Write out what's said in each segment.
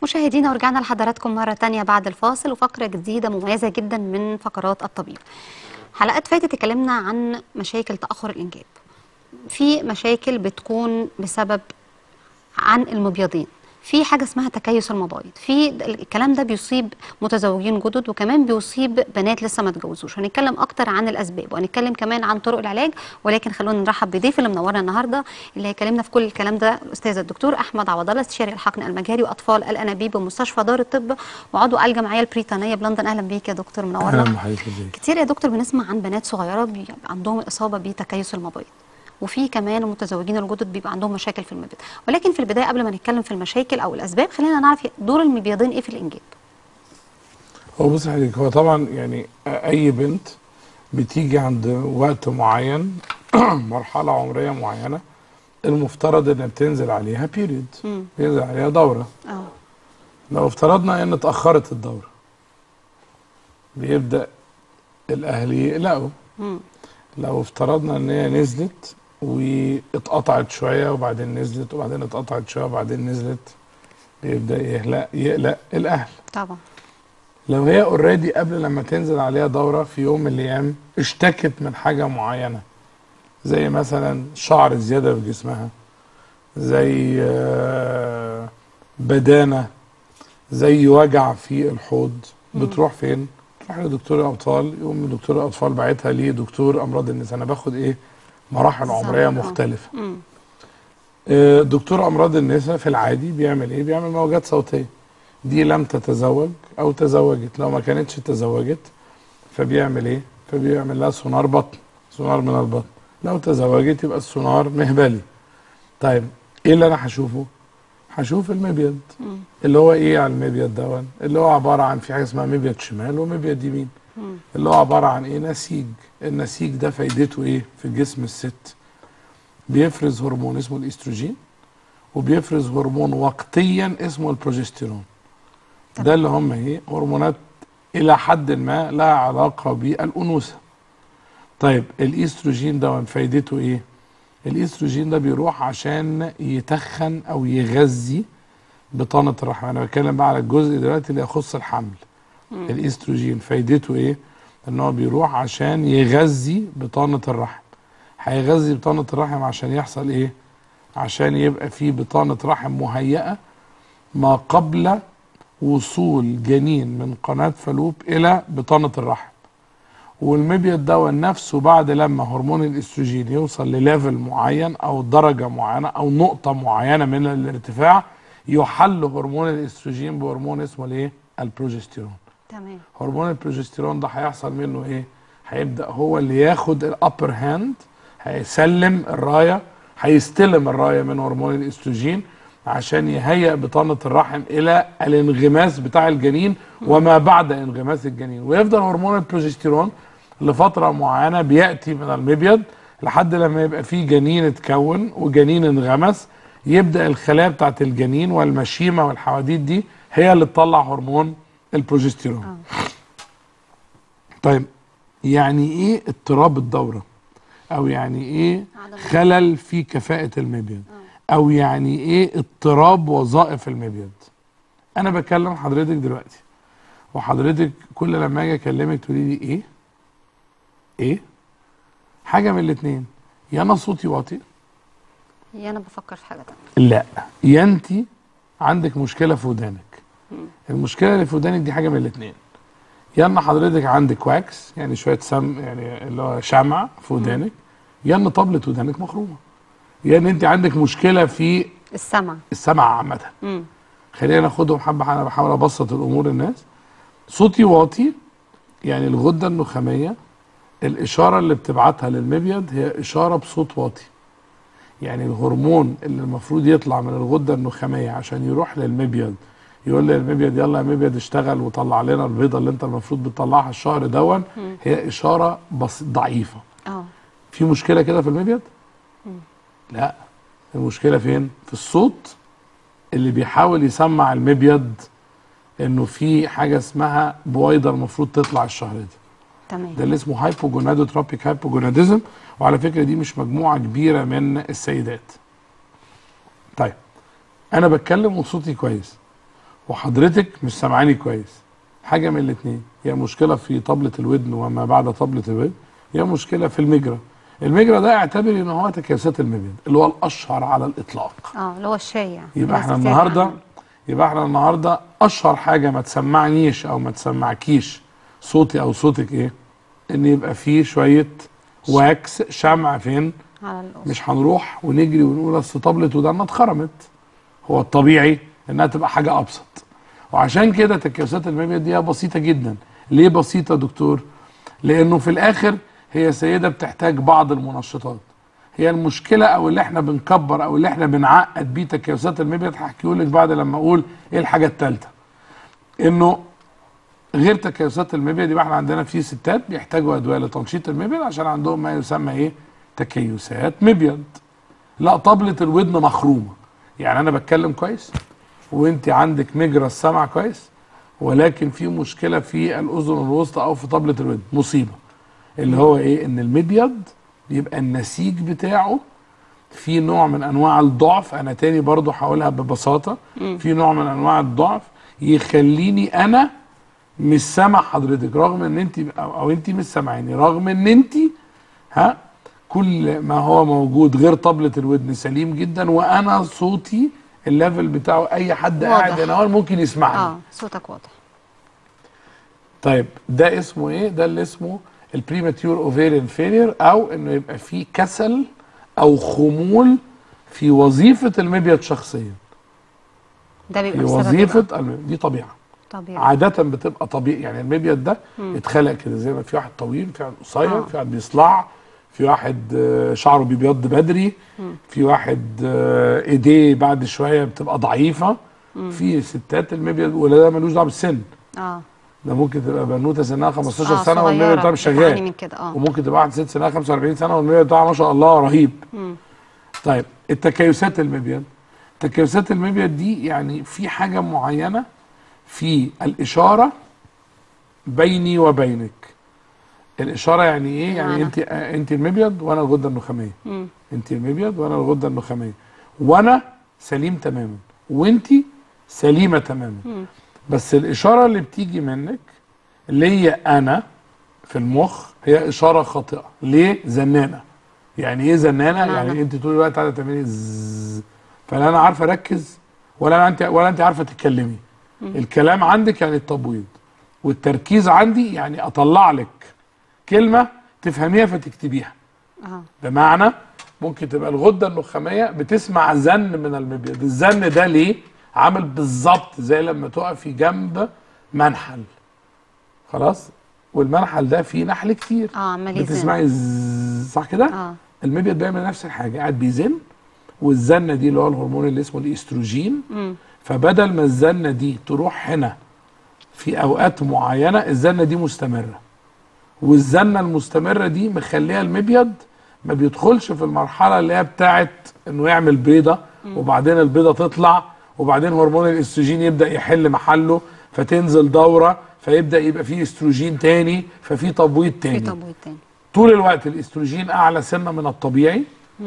مشاهدينا ورجعنا لحضراتكم مرة تانية بعد الفاصل وفقرة جديدة مميزة جدا من فقرات الطبيب حلقات فاتت اتكلمنا عن مشاكل تأخر الإنجاب في مشاكل بتكون بسبب عن المبيضين في حاجة اسمها تكيس المبايض في الكلام ده بيصيب متزوجين جدد وكمان بيصيب بنات لسه ما اتجوزوش هنتكلم اكتر عن الاسباب وهنتكلم كمان عن طرق العلاج ولكن خلونا نرحب بضيف اللي منورنا النهارده اللي هيكلمنا في كل الكلام ده الاستاذ الدكتور احمد عوض الله استشاري الحقن المجهري واطفال الانابيب بمستشفى دار الطب وعضو الجمعيه البريطانيه بلندن اهلا بيك يا دكتور اهلا منورنا بحضرتك ازيك كتير يا دكتور بنسمع عن بنات صغيره بي- عندهم الاصابه بتكيس المبيض وفي كمان المتزوجين الجدد بيبقى عندهم مشاكل في المبيض ولكن في البدايه قبل ما نتكلم في المشاكل او الاسباب خلينا نعرف دور المبيضين ايه في الانجاب هو بص يا حضرتك هو طبعا يعني اي بنت بتيجي عند وقت معين مرحله عمريه معينه المفترض ان بتنزل عليها بيريد مم. بينزل عليها دوره اه لو افترضنا ان اتاخرت الدوره بيبدا الاهل يقلقوا مم. لو افترضنا ان هي نزلت واتقطعت شويه وبعدين نزلت وبعدين اتقطعت شويه وبعدين نزلت بيبدا يقلق يقلق الاهل طبعا لو هي اوريدي قبل لما تنزل عليها دوره في يوم من الايام اشتكت من حاجه معينه زي مثلا شعر زياده في جسمها زي آه، بدانه زي وجع في الحوض بتروح فين؟ تروح لدكتور الاطفال يقوم دكتور الاطفال باعتها ليه دكتور امراض النساء انا باخد ايه؟ مراحل عمريه بالظبط، آه. مختلفه مم. آه، دكتور امراض النساء في العادي بيعمل ايه؟ بيعمل موجات صوتيه دي لم تتزوج او تزوجت لو ما كانتش تزوجت فبيعمل ايه؟ فبيعمل لها سونار بطن سونار من البطن لو تزوجت يبقى السونار مهبلي طيب ايه اللي انا هشوفه؟ هشوف المبيض مم. اللي هو ايه على المبيض دون اللي هو عباره عن في حاجه اسمها مبيض شمال ومبيض يمين مم. اللي هو عباره عن ايه نسيج النسيج ده فايدته ايه في جسم الست بيفرز هرمون اسمه الاستروجين وبيفرز هرمون وقتيا اسمه البروجستيرون ده اللي هم ايه هرمونات الى حد ما لها علاقه بالانوثه طيب الاستروجين ده فايدته ايه الاستروجين ده بيروح عشان يتخن او يغذي بطانه الرحم انا بتكلم بقى على الجزء دلوقتي اللي يخص الحمل الاستروجين فايدته ايه ان هو بيروح عشان يغذي بطانه الرحم هيغذي بطانه الرحم عشان يحصل ايه عشان يبقى في بطانه رحم مهيئه ما قبل وصول جنين من قناه فالوب الى بطانه الرحم والمبيض ده نفسه بعد لما هرمون الاستروجين يوصل لليفل معين او درجه معينه او نقطه معينه من الارتفاع يحل هرمون الاستروجين بهرمون اسمه الايه البروجستيرون تمام هرمون البروجستيرون ده هيحصل منه ايه هيبدا هو اللي ياخد الابر هاند هيسلم الرايه هيستلم الرايه من هرمون الاستروجين عشان يهيئ بطانه الرحم الى الانغماس بتاع الجنين وما بعد انغماس الجنين ويفضل هرمون البروجستيرون لفتره معينه بياتي من المبيض لحد لما يبقى فيه جنين اتكون وجنين انغمس يبدا الخلايا بتاعت الجنين والمشيمه والحواديت دي هي اللي تطلع هرمون البروجستيرون اه طيب يعني ايه اضطراب الدوره او يعني ايه عدم خلل في كفاءه المبيض او يعني ايه اضطراب وظائف المبيض انا بكلم حضرتك دلوقتي وحضرتك كل لما اجي اكلمك تقولي لي ايه ايه حاجه من الاثنين يا انا صوتي واطي هي انا بفكر في حاجه تانية لا يا انت عندك مشكله في ودانك المشكله اللي في ودانك دي حاجه من الاثنين يا ان حضرتك عندك واكس يعني شويه سم يعني اللي هو شمع في ودانك يا ان طبله ودانك مخرومه يا ان انت عندك مشكله في السمع السمع عامه مم. خلينا ناخدهم حبه انا بحاول ابسط الامور الناس صوتي واطي يعني الغده النخاميه الاشاره اللي بتبعتها للمبيض هي اشاره بصوت واطي يعني الهرمون اللي المفروض يطلع من الغده النخاميه عشان يروح للمبيض يقول للمبيض يلا يا مبيض اشتغل وطلع لنا البيضه اللي انت المفروض بتطلعها الشهر دون هي اشاره بس ضعيفه اه في مشكله كده في المبيض لا المشكله فين في الصوت اللي بيحاول يسمع المبيض انه في حاجه اسمها بويضه المفروض تطلع الشهر ده تمام ده اللي اسمه هايبوجونادوتروبيك هايبوجوناديزم وعلى فكره دي مش مجموعه كبيره من السيدات طيب انا بتكلم وصوتي كويس وحضرتك مش سامعاني كويس حاجه من الاثنين يا مشكله في طبله الودن وما بعد طبله الودن يا مشكله في المجرى المجرى ده اعتبري ان هو تكيسات المبيض اللي هو الاشهر على الاطلاق اه اللي هو الشايع يبقى الناس احنا كتير النهارده عنه. يبقى احنا النهارده اشهر حاجه ما تسمعنيش او ما تسمعكيش صوتي او صوتك ايه ان يبقى فيه شويه واكس شمع فين على الأذن مش هنروح ونجري ونقول اصل طبلة ودنا اتخرمت هو الطبيعي انها تبقى حاجه ابسط وعشان كده تكيسات المبيض دي بسيطه جدا ليه بسيطه يا دكتور لانه في الاخر هي سيده بتحتاج بعض المنشطات هي المشكله او اللي احنا بنكبر او اللي احنا بنعقد بيه تكيسات المبيض هحكيه لك بعد لما اقول ايه الحاجه الثالثه انه غير تكيسات المبيض يبقى احنا عندنا في ستات بيحتاجوا ادويه لتنشيط المبيض عشان عندهم ما يسمى ايه تكيسات مبيض لا طبلة الودن مخرومه يعني انا بتكلم كويس وانت عندك مجرى السمع كويس ولكن في مشكله في الاذن الوسطى او في طبلة الودن مصيبه اللي هو ايه ان المبيض بيبقى النسيج بتاعه في نوع من انواع الضعف انا تاني برضو هقولها ببساطه في نوع من انواع الضعف يخليني انا مش سامع حضرتك رغم ان انت او, أو انت مش سامعاني رغم ان انت ها كل ما هو موجود غير طبلة الودن سليم جدا وانا صوتي الليفل بتاعه اي حد واضح. قاعد هنا هو ممكن يسمعني اه صوتك واضح طيب ده اسمه ايه ده اللي اسمه البريماتيور اوفيريان فيلير او انه يبقى فيه كسل او خمول في وظيفه المبيض شخصيا ده في بيبقى بسبب إيه وظيفه بقى؟ المبيض دي طبيعه طبيعي عاده بتبقى طبيعي يعني المبيض ده اتخلق كده زي ما في واحد طويل في واحد قصير آه. في واحد بيصلع في واحد آه، شعره بيبيض بدري في واحد آه، ايديه بعد شويه بتبقى ضعيفه في ستات المبيض ولا ده ملوش دعوه بالسن اه ده ممكن تبقى بنوته سنها 15 آه، سنه والمبيض صغيرة بتاعها مش بتعاني شغال من كده اه وممكن تبقى واحد ست سنها 45 سنه والمبيض بتاعها ما شاء الله رهيب طيب التكيسات المبيض تكيسات المبيض دي يعني في حاجه معينه في الاشاره بيني وبينك الاشاره يعني ايه يعني بمعنى؟ انت آه، انت المبيض وانا الغده النخاميه مم. انت المبيض وانا الغده النخاميه وانا سليم تماما وانت سليمه تماما بس الاشاره اللي بتيجي منك ليا انا في المخ هي اشاره خاطئه ليه زنانه يعني ايه زنانه بمعنى؟ يعني انت طول الوقت قاعده تعملي زز فلا انا عارفه اركز ولا انت ولا انت عارفه تتكلمي الكلام عندك يعني التبويض والتركيز عندي يعني اطلع لك كلمه تفهميها فتكتبيها اه بمعنى ممكن تبقى الغده النخاميه بتسمع زن من المبيض الزن ده ليه عامل بالظبط زي لما تقفي جنب منحل خلاص والمنحل ده فيه نحل كتير اه عمال يزن بتسمعي زز صح كده اه المبيض بيعمل نفس الحاجه قاعد بيزن والزنه دي اللي هو الهرمون اللي اسمه الاستروجين مم. فبدل ما الزنه دي تروح هنا في اوقات معينه الزنه دي مستمره والزنه المستمره دي مخليها المبيض ما بيدخلش في المرحله اللي هي بتاعت انه يعمل بيضه وبعدين البيضه تطلع وبعدين هرمون الاستروجين يبدا يحل محله فتنزل دوره فيبدا يبقى فيه استروجين تاني ففي تبويض في تاني تبويض تاني طول الوقت الاستروجين اعلى سنه من الطبيعي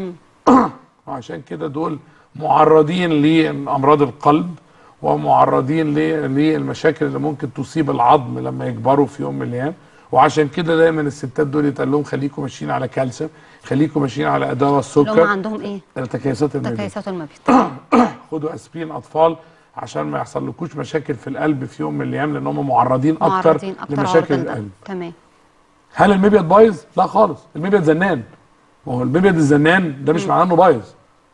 وعشان كده دول معرضين لامراض القلب ومعرضين ل- للمشاكل اللي ممكن تصيب العظم لما يكبروا في يوم من الايام وعشان كده دايما الستات دول يتقال لهم خليكم ماشيين على كالسيوم خليكم ماشيين على ادويه اللي هم السكر عندهم ايه تكيسات المبيض تكيسات المبيض خدوا اسبرين اطفال عشان ما يحصلكوش مشاكل في القلب في يوم من الايام لان هم معرضين اكتر معرضين اكتر لمشاكل عرضة لده. القلب تمام هل المبيض بايظ؟ لا خالص، المبيض زنان. ما هو المبيض الزنان ده مش معناه انه بايظ.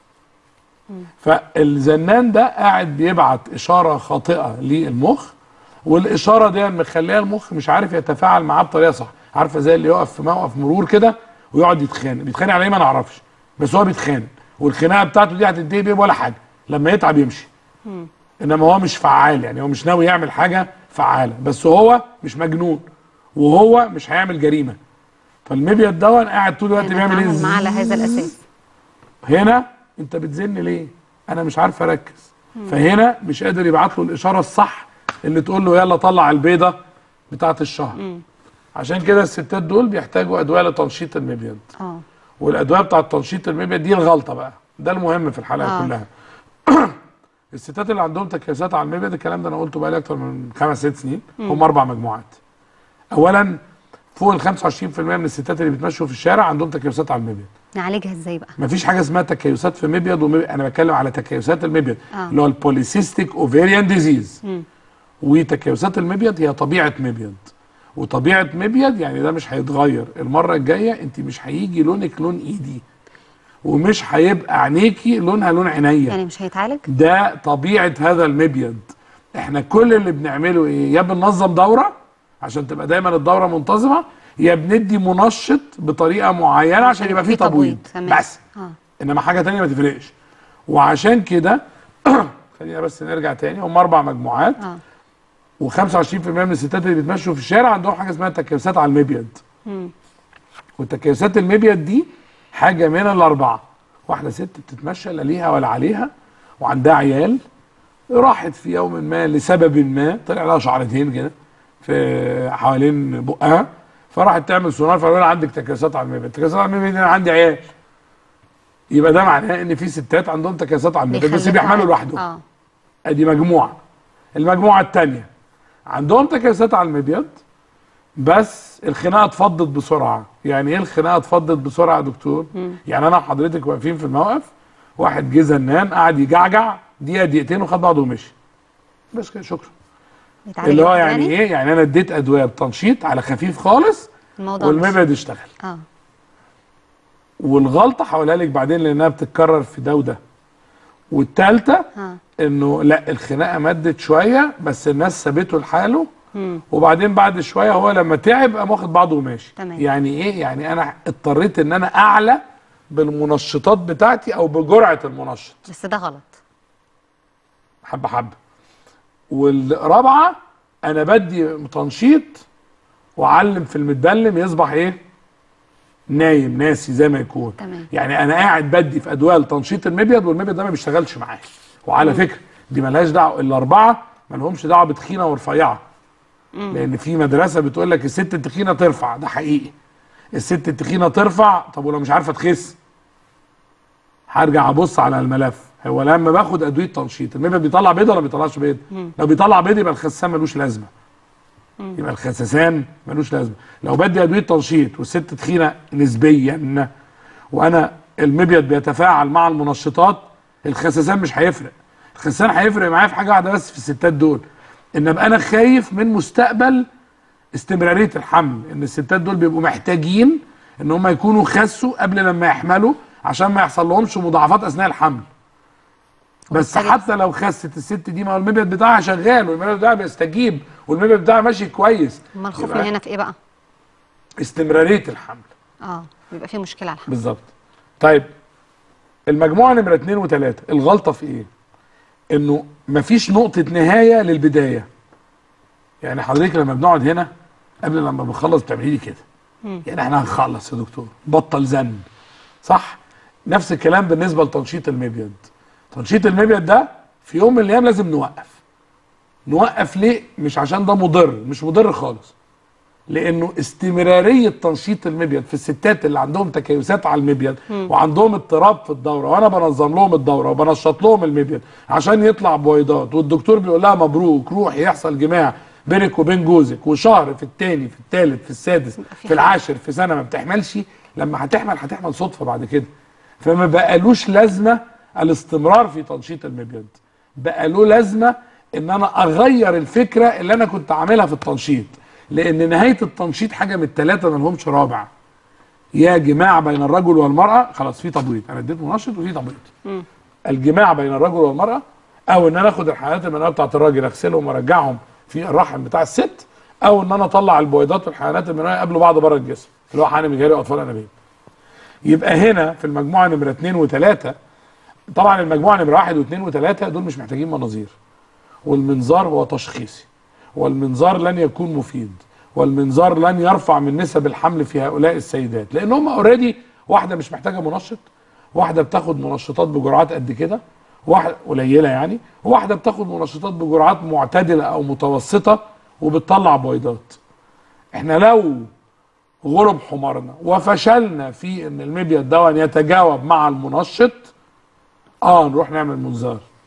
فالزنان ده قاعد بيبعت اشاره خاطئه للمخ والاشاره دي مخليه المخ مش عارف يتفاعل معاه بطريقه صح، عارفه زي اللي يقف في موقف مرور كده ويقعد يتخانق، بيتخانق على ايه ما نعرفش، بس هو بيتخانق والخناقه بتاعته دي هتنتهي بيه ولا حاجه، لما يتعب يمشي. انما هو مش فعال يعني هو مش ناوي يعمل حاجه فعاله، بس هو مش مجنون وهو مش هيعمل جريمه. فالمبيض دون قاعد طول الوقت بيعمل ايه نتعامل معاه على هذا الاساس هنا انت بتزن ليه انا مش عارف اركز فهنا مش قادر يبعت له الاشاره الصح اللي تقول له يلا طلع البيضه بتاعه الشهر عشان كده الستات دول بيحتاجوا ادويه لتنشيط المبيض اه والادويه بتاعه تنشيط المبيض دي الغلطه بقى ده المهم في الحلقه آه. كلها الستات اللي عندهم تكيسات على المبيض الكلام ده انا قلته بقالي اكتر من خمس ست سنين هم اربع مجموعات اولا فوق ال 25% من الستات اللي بيتمشوا في الشارع عندهم تكيسات على المبيض نعالجها ازاي بقى مفيش حاجه اسمها تكيسات في مبيض ومبيض انا بتكلم على تكيسات المبيض آه. اللي هو البوليسيستيك اوفيريان ديزيز وتكيسات المبيض هي طبيعه مبيض وطبيعه مبيض يعني ده مش هيتغير المره الجايه انت مش هيجي لونك لون ايدي ومش هيبقى عينيكي لونها لون عينيا يعني مش هيتعالج ده طبيعه هذا المبيض احنا كل اللي بنعمله ايه يا بننظم دوره عشان تبقى دايما الدوره منتظمه يا بندي منشط بطريقه معينه عشان يبقى فيه تبويض تمام. بس اه انما حاجه تانية ما تفرقش وعشان كده خلينا بس نرجع تاني هم اربع مجموعات اه و25% من الستات اللي بيتمشوا في الشارع عندهم حاجه اسمها تكيسات على المبيض وتكيسات المبيض دي حاجه من الاربعه واحده ست بتتمشى لا ليها ولا عليها وعندها عيال راحت في يوم ما لسبب ما طلع لها شعرتين كده في حوالين بقها فراحت تعمل سونار فقالوا لها عندك تكيسات على المبيض تكيسات على المبيض انا عندي عيال يبقى ده معناه ان في ستات عندهم تكيسات على المبيض بس بيخلفوا بيحملوا عادي. لوحدهم اه ادي مجموعه المجموعه الثانيه عندهم تكيسات على المبيض بس الخناقه اتفضت بسرعه يعني ايه الخناقه اتفضت بسرعه يا دكتور يعني انا وحضرتك واقفين في الموقف واحد جه زنان قعد يجعجع دقيقه دقيقتين وخد بعضه ومشي بس كده شكرا بيتعالج اللي هو لوحده يعني ايه يعني انا اديت ادويه بتنشيط على خفيف خالص الموضوع مش- والمبيض اشتغل اه والغلطه هقولها لك بعدين لانها بتتكرر في ده وده والثالثه اه انه لا الخناقه مدت شويه بس الناس سابته لحاله مم. وبعدين بعد شويه هو لما تعب قام واخد بعضه وماشي تمام. يعني ايه يعني انا اضطريت ان انا اعلى بالمنشطات بتاعتي او بجرعه المنشط بس ده غلط حبه حبه والرابعه انا بدي تنشيط واعلم في المتبلم يصبح ايه نايم ناسي زي ما يكون تمام. يعني انا قاعد بدي في ادويه لتنشيط المبيض والمبيض ده ما بيشتغلش معايا وعلى فكره دي ملهاش دعوه الاربعه ما لهمش دعوه بتخينه ورفيعه لان في مدرسه بتقول لك الست التخينه ترفع ده حقيقي الست التخينه ترفع طب ولو مش عارفه تخس هرجع ابص على الملف هو لما باخد ادويه تنشيط المبيض بيطلع بيض ولا ما بيطلعش بيض لو بيطلع بيض يبقى الخسان ملوش لازمه يبقى الخسسان ملوش لازمه لو بدي ادويه تنشيط والست تخينه نسبيا وانا المبيض بيتفاعل مع المنشطات الخسسان مش هيفرق الخسسان هيفرق معايا في حاجه واحده بس في الستات دول ان ابقى انا خايف من مستقبل استمراريه الحمل ان الستات دول بيبقوا محتاجين ان هم يكونوا خسوا قبل لما يحملوا عشان ما يحصل لهمش مضاعفات اثناء الحمل بس وبالتالي- حتى لو خست الست دي ما هو المبيض بتاعها شغال والمبيض بتاعها بيستجيب والمبيض بتاعها ماشي كويس امال خوفنا يبقى هنا في ايه بقى استمراريه الحمل اه بيبقى في مشكله على الحمل بالظبط طيب المجموعه نمره اثنين وثلاثه الغلطه في ايه؟ انه مفيش نقطه نهايه للبدايه يعني حضرتك لما بنقعد هنا قبل لما بنخلص بتعملي لي كده يعني احنا هنخلص يا دكتور بطل زن صح نفس الكلام بالنسبه لتنشيط المبيض تنشيط المبيض ده في يوم من الايام لازم نوقف نوقف ليه مش عشان ده مضر مش مضر خالص لانه استمراريه تنشيط المبيض في الستات اللي عندهم تكيسات على المبيض وعندهم اضطراب في الدوره وانا بنظم لهم الدوره وبنشط لهم المبيض عشان يطلع بويضات والدكتور بيقول لها مبروك روحي يحصل جماع بينك وبين جوزك وشهر في الثاني في الثالث في السادس في في العاشر في سنه ما بتحملش لما هتحمل هتحمل صدفه بعد كده فما بقالوش لازمه الاستمرار في تنشيط المبيض بقى له لازمه ان انا اغير الفكره اللي انا كنت عاملها في التنشيط لان نهايه التنشيط حاجه من الثلاثه ما لهمش رابع يا جماع بين الرجل والمراه خلاص في تبويض انا اديت منشط وفي تبويض الجماع بين الرجل والمراه او ان انا اخد الحيوانات المنويه بتاعت الراجل اغسلهم وارجعهم في الرحم بتاع الست او ان انا اطلع البويضات والحيوانات المنويه قبل بعض بره الجسم اللي هو حقن مجاري واطفال انابيب يبقى هنا في المجموعه نمره اثنين وثلاثه طبعا المجموعه نمره واحد واثنين وثلاثه دول مش محتاجين مناظير والمنظار هو تشخيصي والمنظار لن يكون مفيد والمنظار لن يرفع من نسب الحمل في هؤلاء السيدات لان هم اوريدي واحده مش محتاجه منشط واحده بتاخد منشطات بجرعات قد كده واحده قليله يعني وواحده بتاخد منشطات بجرعات معتدله او متوسطه وبتطلع بويضات احنا لو غرب حمارنا وفشلنا في ان المبيض ده يتجاوب مع المنشط اه نروح نعمل منظار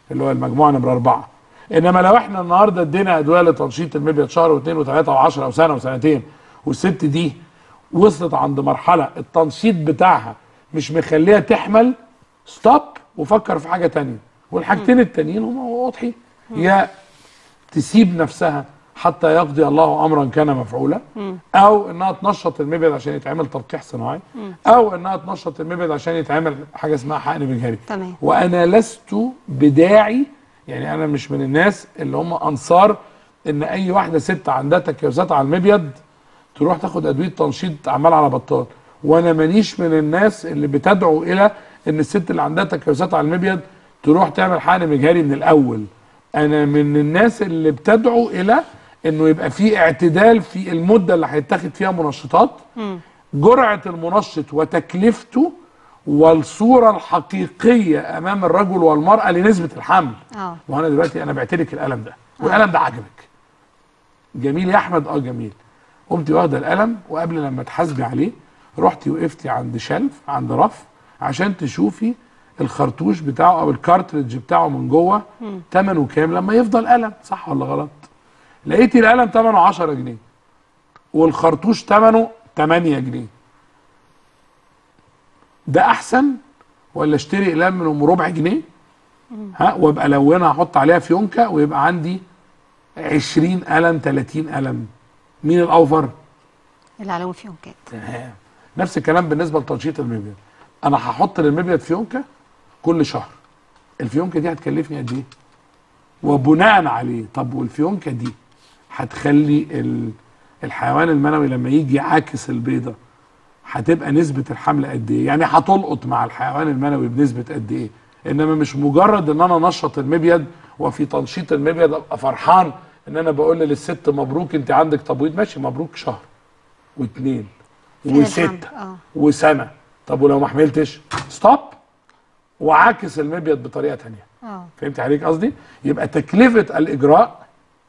اللي هو المجموعه نمره اربعه انما لو احنا النهارده ادينا ادويه لتنشيط المبيض شهر واثنين وثلاثه وعشرة وسنه وسنتين والست دي وصلت عند مرحله التنشيط بتاعها مش مخليها تحمل ستوب وفكر في حاجه تانية والحاجتين التانيين هم واضحين يا تسيب نفسها حتى يقضي الله امرا كان مفعولا او انها تنشط المبيض عشان يتعمل تلقيح صناعي او انها تنشط المبيض عشان يتعمل حاجه اسمها حقن مجهري تمام. وانا لست بداعي يعني انا مش من الناس اللي هم انصار ان اي واحده ست عندها تكيسات على المبيض تروح تاخد ادويه تنشيط عمال على بطال وانا مانيش من الناس اللي بتدعو الى ان الست اللي عندها تكيسات على المبيض تروح تعمل حقن مجهري من الاول انا من الناس اللي بتدعو الى انه يبقى في اعتدال في المده اللي هيتاخد فيها منشطات جرعه المنشط وتكلفته والصوره الحقيقيه امام الرجل والمراه لنسبه الحمل اه وانا دلوقتي انا بعت لك القلم ده والقلم ده عجبك جميل يا احمد اه جميل قمتي واخده القلم وقبل لما تحاسبي عليه رحتي وقفتي عند شلف عند رف عشان تشوفي الخرطوش بتاعه او الكارتريدج بتاعه من جوه ثمنه كام لما يفضل قلم صح ولا غلط لقيتي القلم ثمنه 10 جنيه والخرطوش ثمنه 8 جنيه ده احسن ولا اشتري اقلام منهم ربع جنيه ها وابقى الونها احط عليها فيونكه ويبقى عندي 20 قلم 30 قلم مين الاوفر اللي عليهم فيهم كات تمام نفس الكلام بالنسبه لتنشيط المبيض انا هحط للمبيض فيونكه كل شهر الفيونكه دي هتكلفني قد ايه وبناء عليه طب والفيونكه دي هتخلي ال- الحيوان المنوي لما يجي يعاكس البيضه هتبقى نسبه الحمل قد ايه يعني هتلقط مع الحيوان المنوي بنسبه قد ايه انما مش مجرد ان انا انشط المبيض وفي تنشيط المبيض ابقى فرحان ان انا بقول للست مبروك انت عندك تبويض ماشي مبروك شهر واثنين فين وستة الحمل؟ آه. وسنة طب ولو ما حملتش ستوب وعاكس المبيض بطريقة تانية اه فهمت عليك قصدي يبقى تكلفة الإجراء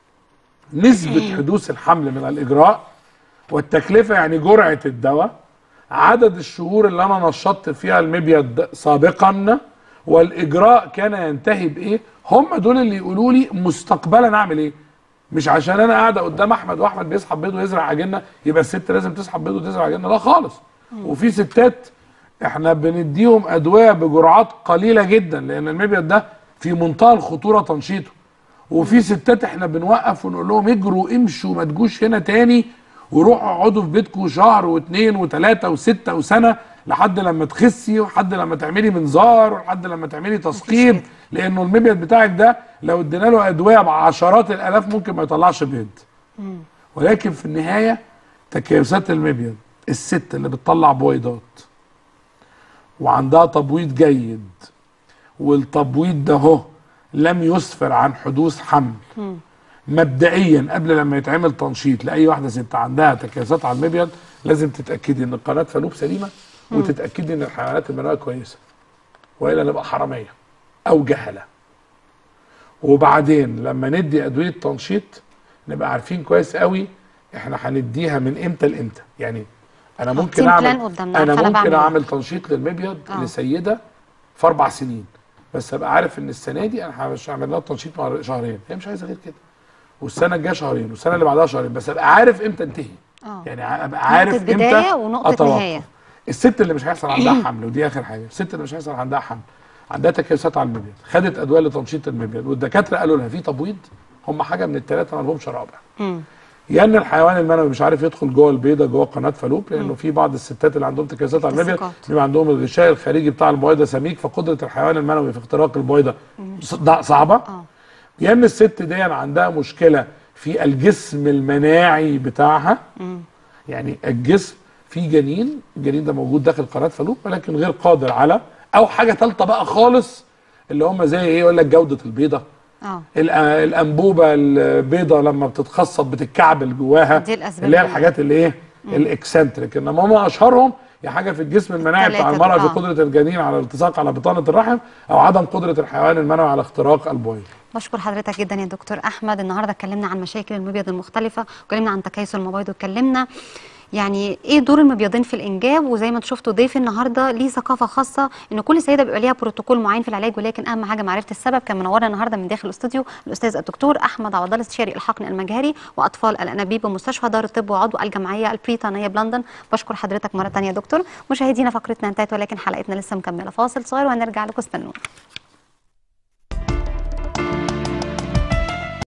نسبة حدوث الحمل من الإجراء والتكلفة يعني جرعة الدواء عدد الشهور اللي أنا نشطت فيها المبيض سابقا والإجراء كان ينتهي بإيه هم دول اللي يقولوا لي مستقبلا أعمل إيه مش عشان انا قاعده قدام احمد واحمد بيسحب بيض ويزرع عجينه يبقى الست لازم تسحب بيض وتزرع عجينه لا خالص وفي ستات احنا بنديهم ادويه بجرعات قليله جدا لان المبيض ده في منتهى الخطوره تنشيطه وفي ستات احنا بنوقف ونقول لهم اجروا امشوا ما تجوش هنا تاني وروحوا اقعدوا في بيتكم شهر واثنين وثلاثه وسته وسنه لحد لما تخسي ولحد لما تعملي منظار ولحد لما تعملي تسقيط لانه المبيض بتاعك ده لو ادينا له ادويه بعشرات الالاف ممكن ما يطلعش بيض ولكن في النهايه تكيسات المبيض الست اللي بتطلع بويضات وعندها تبويض جيد والتبويض ده هو لم يسفر عن حدوث حمل مبدئيا قبل لما يتعمل تنشيط لاي واحده ست عندها تكيسات على المبيض لازم تتاكدي ان قناه فالوب سليمه وتتاكدي ان الحيوانات المنويه كويسه والا نبقى حراميه او جهله وبعدين لما ندي ادويه تنشيط نبقى عارفين كويس قوي احنا هنديها من امتى لامتى يعني انا ممكن حاطين بلان اعمل قدامنا، انا عارفة أنا ممكن بعمل إيه. اعمل تنشيط للمبيض آه. لسيده في اربع سنين بس ابقى عارف ان السنه دي انا مش هعمل لها تنشيط مع شهرين هي مش عايزه غير كده والسنه الجايه شهرين والسنه اللي بعدها شهرين بس ابقى عارف امتى انتهي اه يعني ابقى عارف نقطة امتى بداية ونقطة أتوقف. نهاية. الست اللي مش هيحصل عندها حمل ودي اخر حاجه الست اللي مش هيحصل عندها حمل عندها تكيسات على المبيض خدت ادويه لتنشيط المبيض والدكاتره قالوا لها في تبويض هم حاجه من الثلاثه ما لهمش رابع مم. يا ان الحيوان المنوي مش عارف يدخل جوه البيضه جوه قناه فالوب لانه في بعض الستات اللي عندهم تكيسات على المبيض التساقط. بيبقى عندهم الغشاء الخارجي بتاع البويضه سميك فقدره الحيوان المنوي في اختراق البويضه ص- ده صعبه اه يا ان الست دي عندها مشكله في الجسم المناعي بتاعها يعني الجسم في جنين الجنين ده موجود داخل قناه فالوب ولكن غير قادر على او حاجه ثالثه بقى خالص اللي هم زي ايه يقول لك جوده البيضه اه الأ- الانبوبه البيضه لما بتتخصب بتتكعبل جواها دي الأسباب اللي هي اللي- الحاجات اللي ايه الاكسنتريك انما هم اشهرهم يا حاجه في الجسم المناعي بتاع التلاتة المراه دول، في آه. قدره الجنين على الالتصاق على بطانه الرحم او عدم قدره الحيوان المنوي على اختراق البويضه بشكر حضرتك جدا يا دكتور احمد النهارده اتكلمنا عن مشاكل المبيض المختلفه واتكلمنا عن تكيس المبيض واتكلمنا يعني ايه دور المبيضين في الانجاب وزي ما انتم شفتوا ضيف النهارده ليه ثقافه خاصه ان كل سيده بيبقى ليها بروتوكول معين في العلاج ولكن اهم حاجه معرفه السبب كان منورنا النهارده من داخل الاستوديو الاستاذ الدكتور احمد عوض الله استشاري الحقن المجهري واطفال الانابيب بمستشفى دار الطب وعضو الجمعيه البريطانيه بلندن بشكر حضرتك مره ثانيه يا دكتور مشاهدينا فقرتنا انتهت ولكن حلقتنا لسه مكمله فاصل صغير وهنرجع لكم استنونا